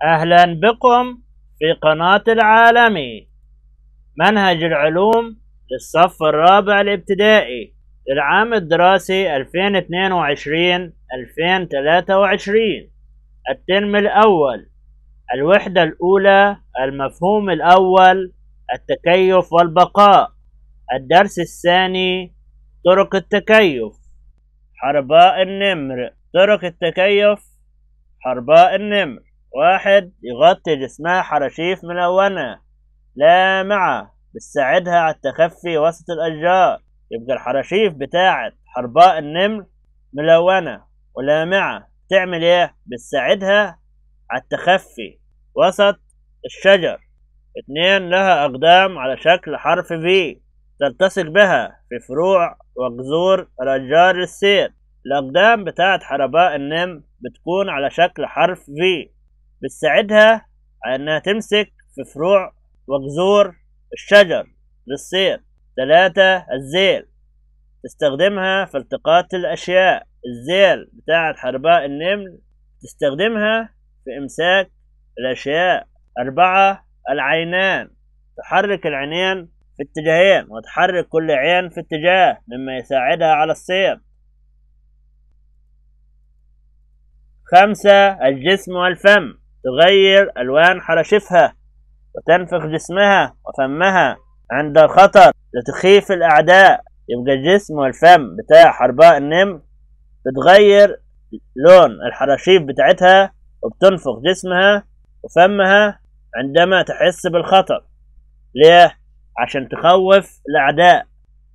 أهلا بكم في قناة العالمي منهج العلوم للصف الرابع الابتدائي للعام الدراسي 2022-2023 الترم الأول الوحدة الأولى المفهوم الأول التكيف والبقاء الدرس الثاني طرق التكيف حرباء النمر طرق التكيف حرباء النمر واحد يغطي جسمها حراشيف ملونة لامعة بتساعدها على التخفي وسط الأشجار يبقى الحراشيف بتاعت حرباء النمر ملونة ولامعة تعمل ايه بتساعدها على التخفي وسط الشجر اتنين لها أقدام على شكل حرف في تلتصق بها في فروع وجذور الأشجار للسير الأقدام بتاعت حرباء النمر بتكون على شكل حرف في بتساعدها على إنها تمسك في فروع وجذور الشجر للسير ثلاثة الزيل تستخدمها في التقاط الأشياء الزيل بتاعت حرباء النمل تستخدمها في إمساك الأشياء أربعة العينان تحرك العينين في اتجاهين وتحرك كل عين في اتجاه مما يساعدها على الصيد خمسة الجسم والفم تغير ألوان حرشفها وتنفخ جسمها وفمها عند الخطر لتخيف الأعداء يبقى الجسم والفم بتاع حرباء النمر بتغير لون الحراشيف بتاعتها وبتنفخ جسمها وفمها عندما تحس بالخطر ليه؟ عشان تخوف الأعداء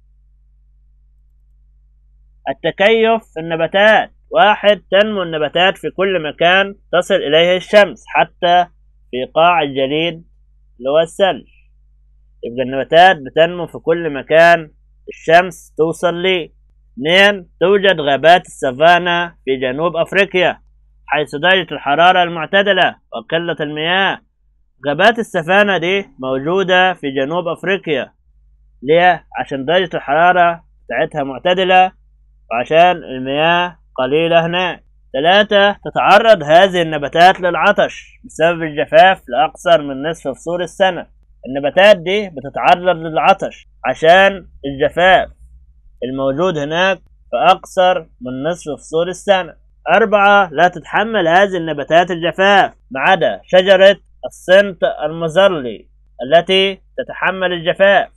التكيف في النباتات واحد تنمو النباتات في كل مكان تصل إليه الشمس حتى في قاع الجليد اللي هو الثلج يبقى النباتات بتنمو في كل مكان الشمس توصل ليه اثنين توجد غابات السافانا في جنوب أفريقيا حيث درجة الحرارة المعتدلة وقلة المياه غابات السافانا دي موجودة في جنوب أفريقيا ليه؟ عشان درجة الحرارة بتاعتها معتدلة وعشان المياه قليلة هناك ثلاثة تتعرض هذه النباتات للعطش بسبب الجفاف لأقصر من نصف فصول السنة النباتات دي بتتعرض للعطش عشان الجفاف الموجود هناك في أقصر من نصف فصول السنة أربعة لا تتحمل هذه النباتات الجفاف ما عدا شجرة الصنت المزرلي التي تتحمل الجفاف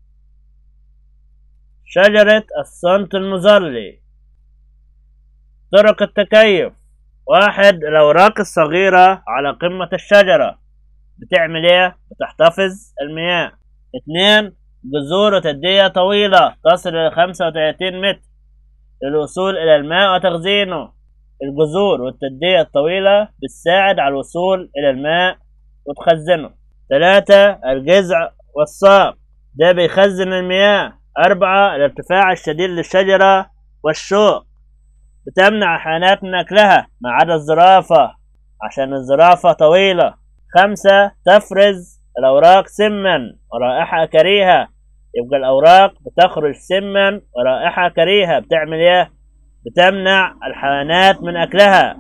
شجرة الصنت المزرلي طرق التكيف واحد الأوراق الصغيرة على قمة الشجرة بتعمل ايه؟ بتحتفظ المياه اثنين جذور وتدية طويلة تصل إلى خمسة وتلاتين متر للوصول إلى الماء وتخزينه الجذور والتدية الطويلة بتساعد على الوصول إلى الماء وتخزنه ثلاثة الجذع والساق ده بيخزن المياه أربعة الارتفاع الشديد للشجرة والشوك بتمنع الحيوانات من أكلها ما عدا الزرافة عشان الزرافة طويلة خمسة تفرز الأوراق سما ورائحة كريهة يبقى الأوراق بتخرج سما ورائحة كريهة بتعمل إيه؟ بتمنع الحيوانات من أكلها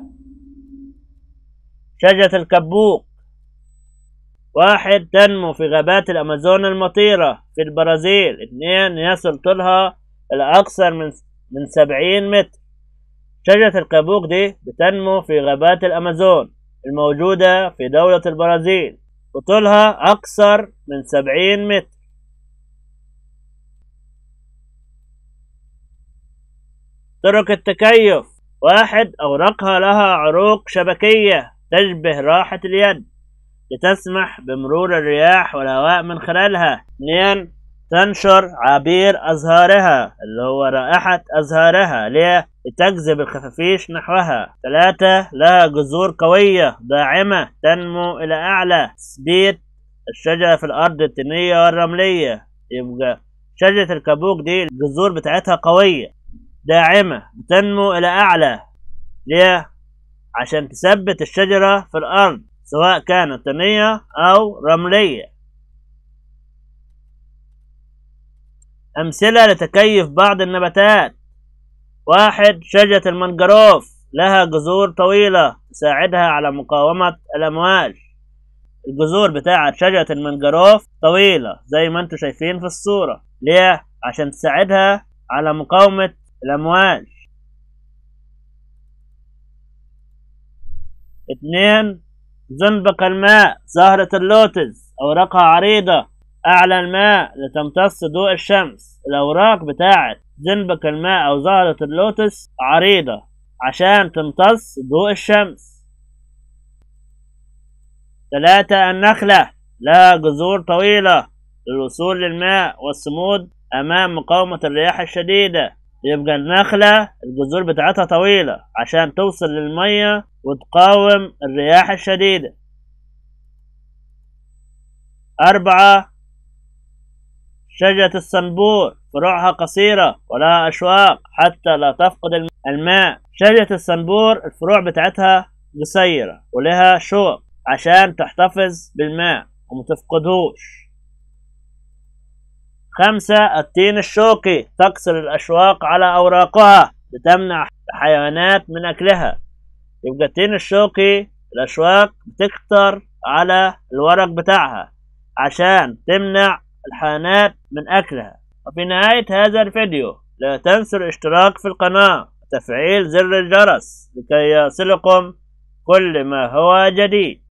شجرة الكبوق واحد تنمو في غابات الأمازون المطيرة في البرازيل اثنين يصل طولها إلى أكثر من من سبعين متر شجرة الكبوق دي بتنمو في غابات الأمازون الموجودة في دولة البرازيل وطولها أكثر من سبعين متر طرق التكيف واحد أوراقها لها عروق شبكية تشبه راحة اليد لتسمح بمرور الرياح والهواء من خلالها اثنين تنشر عبير أزهارها اللي هو رائحة أزهارها ليه؟ لتجذب الخفافيش نحوها ثلاثة لها جذور قوية داعمة تنمو إلى أعلى تثبيت الشجرة في الأرض الطينية والرملية يبقى شجرة الكابوك دي الجذور بتاعتها قوية داعمة بتنمو إلى أعلى ليه؟ عشان تثبت الشجرة في الأرض سواء كانت طينية أو رملية أمثلة لتكيف بعض النباتات واحد شجرة المنجروف لها جذور طويلة تساعدها على مقاومة الأمواج الجذور بتاعة شجرة المنجروف طويلة زي ما انتم شايفين في الصورة ليه؟ عشان تساعدها على مقاومة الأمواج اتنين زنبق الماء زهرة اللوتس أوراقها عريضة أعلى الماء لتمتص ضوء الشمس الأوراق بتاعة زنبق الماء أو زهرة اللوتس عريضة عشان تمتص ضوء الشمس ثلاثة النخلة لها جذور طويلة للوصول للماء والصمود أمام مقاومة الرياح الشديدة يبقى النخلة الجذور بتاعتها طويلة عشان توصل للمية وتقاوم الرياح الشديدة أربعة شجرة الصنبور فروعها قصيرة ولها أشواق حتى لا تفقد الماء شجرة الصنبور الفروع بتاعتها قصيرة ولها شوق عشان تحتفظ بالماء ومتفقدهوش خمسة التين الشوكي تكسر الأشواق على أوراقها لتمنع الحيوانات من أكلها يبقى التين الشوكي الأشواق بتكتر على الورق بتاعها عشان تمنع الحيوانات من أكلها وفي نهاية هذا الفيديو لا تنسوا الاشتراك في القناة وتفعيل زر الجرس لكي يصلكم كل ما هو جديد